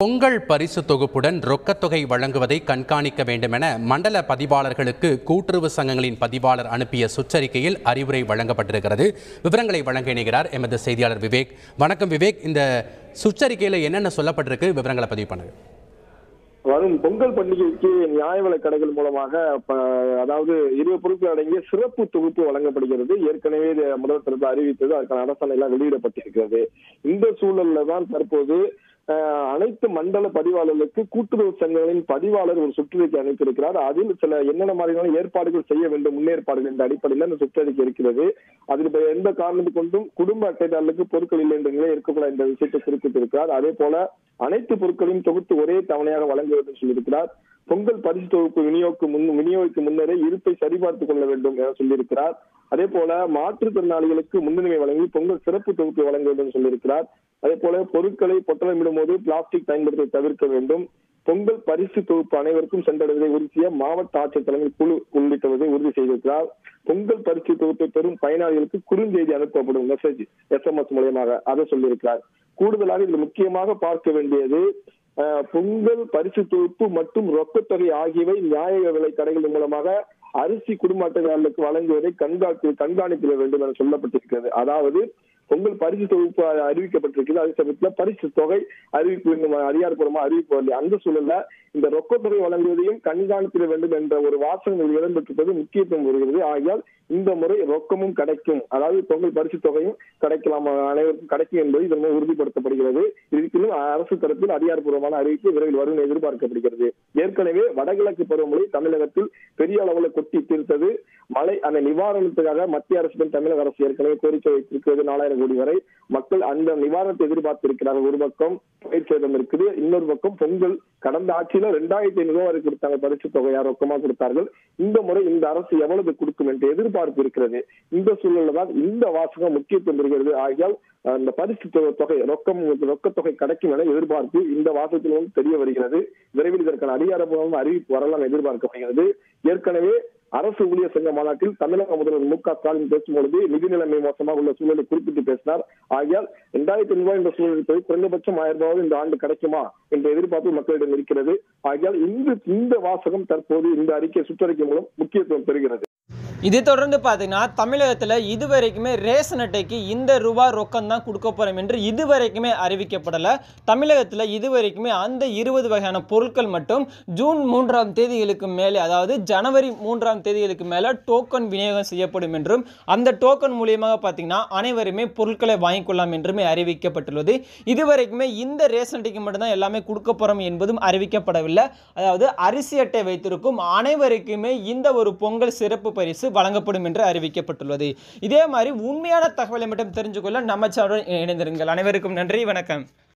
பொங்கல் பரிசு தொகுப்புடன் ரொக்கத்தொகை வழங்குவதை கண்காணிக்க வேண்டுமென மண்டல பதிவாளர்களுக்கு கூட்டுறவு சங்கங்களின் பதிவாளர் அனுப்பிய சுற்றறிக்கையில் அறிவுரை வழங்கப்பட்டிருக்கிறது விவரங்களை வழங்க இணைகிறார் எமது செய்தியாளர் விவேக் வணக்கம் விவேக் இந்த சுற்றறிக்கையில் என்னென்ன சொல்லப்பட்டிருக்கு விவரங்களை பதிவு பண்ணுங்க வரும் பொங்கல் பண்டிகைக்கு நியாய விலை கடைகள் மூலமாக ப- அதாவது இருபது பொருட்கள் அடங்கிய சிறப்பு தொகுப்பு வழங்கப்படுகிறது ஏற்கனவே இது முதல்வர் தரப்பு அறிவித்தது அதற்கான அரசாணை எல்லாம் வெளியிடப்பட்டிருக்கிறது இந்த சூழல்ல தான் தற்போது அஹ், அனைத்து மண்டல பதிவாளர்களுக்கு கூட்டுறவு சங்கங்களின் பதிவாளர் ஒரு சுற்றறிக்கை அனுப்பியிருக்கிறார் அதில் சில என்னென்ன மாதிரியான ஏற்பாடுகள் செய்ய வேண்டும் முன்னேற்பாடுகள் என்ற அடிப்படையில் அந்த சுற்றறிக்கை இருக்கிறது அதில் இப்ப எந்த காரணத்து கொண்டும் குடும்ப அட்டைதாரர்களுக்கு பொருட்கள் இல்லை என்ற நிலை இருக்கக்கூடாது என்ற விஷயத்தை குறிப்பிட்டிருக்கிறார் அதே போல அனைத்து பொருட்களையும் தொகுத்து ஒரே தவணையாக வழங்க வேண்டும் சொல்லியிருக்கிறார் பொங்கல் பரிசு தொகுப்பு விநியோகிக்கு முன் விநியோகிக்கு முன்னரே இருப்பை சரிபார்த்துக் கொள்ள வேண்டும் என சொல்லியிருக்கிறார் அதே போல மாற்றுத்திறனாளிகளுக்கு முன்னுரிமை வழங்கி பொங்கல் சிறப்பு தொகுப்பு வழங்க வேண்டும் என்று சொல்லியிருக்கிறார் அதே போல பொருட்களை பொட்டலமிடும் போது பிளாஸ்டிக் பயன்படுத்துவதை தவிர்க்க வேண்டும் பொங்கல் பரிசு தொகுப்பு அனைவருக்கும் சென்றடைவதை உறுதி செய்ய மாவட்ட ஆட்சியர் தலைமை குழு உள்ளிட்டவதை உறுதி செய்திருக்கிறார் பொங்கல் பரிசு தொகுப்பை பெறும் பயனாளிகளுக்கு குறுஞ்செய்தி அனுப்பப்படும் மெசேஜ் எஸ்எம்எஸ் மூலியமாக அதை சொல்லியிருக்கிறார் கூடுதலாக இதில் முக்கியமாக பார்க்க வேண்டியது அஹ், பொங்கல் பரிசு தொகுப்பு மற்றும் ரொக்கத்தொகை ஆகியவை நியாய விலை கடைகள் மூலமாக அரிசி குடும்ப அட்டைதாரர்களுக்கு வழங்குவதை கண்காணித்து கண்காணிக்க வேண்டும் என சொல்லப்பட்டிருக்கிறது அதாவது பொங்கல் பரிசு தொகுப்பு அறிவிக்கப்பட்டிருக்கிறது அதே சமயத்தில் பரிசு தொகை அறிவிப்பு இன்னும் அதிகாரப்பூர்வமா அறிவிப்பு வரல அந்த சூழல்ல இந்த ரொக்கத்தொகை வழங்குவதையும் கண்காணித்திட வேண்டும் என்ற ஒரு வாசகம் இதில் இடம்பெற்றிருப்பது முக்கியத்துவம் வருகிறது ஆகையால் இந்த முறை ரொக்கமும் கிடைக்கும் அதாவது பொங்கல் பரிசு தொகையும் கிடைக்கலாம் அனைவருக்கும் கிடைக்கும் என்பது இதன் மூலம் உறுதிப்படுத்தப்படுகிறது இருப்பினும் அரசு தரப்பில் அதிகாரப்பூர்வமான அறிவிப்பு விரைவில் வரும் என எதிர்பார்க்கப்படுகிறது ஏற்கனவே வடகிழக்கு பருவமழை தமிழகத்தில் பெரிய அளவில் கொட்டி தீர்த்தது மழை அந்த நிவாரணத்துக்காக மத்திய அரசுடன் தமிழக அரசு ஏற்கனவே கோரிக்கை வைத்திருக்கிறது நாலாயிரம் கோடி வரை மக்கள் அந்த நிவாரணத்தை எதிர்பார்த்திருக்கிறார்கள் ஒரு பக்கம் பயிர் சேதம் இருக்குது இன்னொரு பக்கம் பொங்கல் கடந்த ஆட்சியில ரெண்டாயிரத்தி ஐநூறு ரூபாய் வரை கொடுத்தாங்க பரிசு தொகையா ரொக்கமா கொடுத்தார்கள் இந்த முறை இந்த அரசு எவ்வளவு கொடுக்கும் என்று எதிர்பார்ப்பு இருக்கிறது இந்த சூழல்ல தான் இந்த வாசகம் முக்கியத்துவம் பெறுகிறது ஆகையால் அஹ், இந்த பரிசு தொகை- தொகை ரொக்கம் ரொக்கத்தொகை கிடைக்கும் என எதிர்பார்ப்பு இந்த வாசகத்தில் வந்து தெரிய வருகிறது விரைவில் இதற்கான அதிகாரப்பூர்வமான அறிவிப்பு வரலாம் என எதிர்பார்க்கப்படுகிறது ஏற்கனவே அரசு ஊழியர் சங்க மாநாட்டில் தமிழக முதல்வர் மு க ஸ்டாலின் பேசும்பொழுது நிதி நிலைமை மோசமாக உள்ள சூழலை குறிப்பிட்டு பேசினார் ஆகையால் இரண்டாயிரத்தி ரூபாய் என்ற சூழல் இருப்பது குறைந்தபட்சம் ஆயிரம் ரூபாய் இந்த ஆண்டு கிடைக்குமா என்ற எதிர்பார்ப்பு மக்களிடம் இருக்கிறது ஆகையால் இந்த இந்த வாசகம் தற்போது இந்த அறிக்கை சுற்றறிக்கை மூலம் முக்கியத்துவம் பெறுகிறது இதை தொடர்ந்து பார்த்தீங்கன்னா தமிழகத்தில் இதுவரைக்குமே ரேஷன் அட்டைக்கு இந்த ரூபா ரொக்கம் தான் கொடுக்க போகிறோம் என்று இதுவரைக்குமே அறிவிக்கப்படலை தமிழகத்தில் இதுவரைக்குமே அந்த இருபது வகையான பொருட்கள் மட்டும் ஜூன் மூன்றாம் தேதிகளுக்கு மேலே அதாவது ஜனவரி மூன்றாம் தேதிகளுக்கு மேலே டோக்கன் விநியோகம் செய்யப்படும் என்றும் அந்த டோக்கன் மூலியமாக பார்த்தீங்கன்னா அனைவருமே பொருட்களை வாங்கிக்கொள்ளலாம் என்றுமே அறிவிக்கப்பட்டுள்ளது இதுவரைக்குமே இந்த ரேஷன் அட்டைக்கு மட்டும்தான் எல்லாமே கொடுக்க போகிறோம் என்பதும் அறிவிக்கப்படவில்லை அதாவது அரிசி அட்டை வைத்திருக்கும் அனைவருக்குமே இந்த ஒரு பொங்கல் சிறப்பு பரிசு வழங்கப்படும் என்று அறிவிக்கப்பட்டுள்ளது இதே மாதிரி உண்மையான தகவலை மட்டும் தெரிஞ்சுக்கொள்ள நம்ம சேனலுடன் இணைந்திருங்கள் அனைவருக்கும் நன்றி வணக்கம்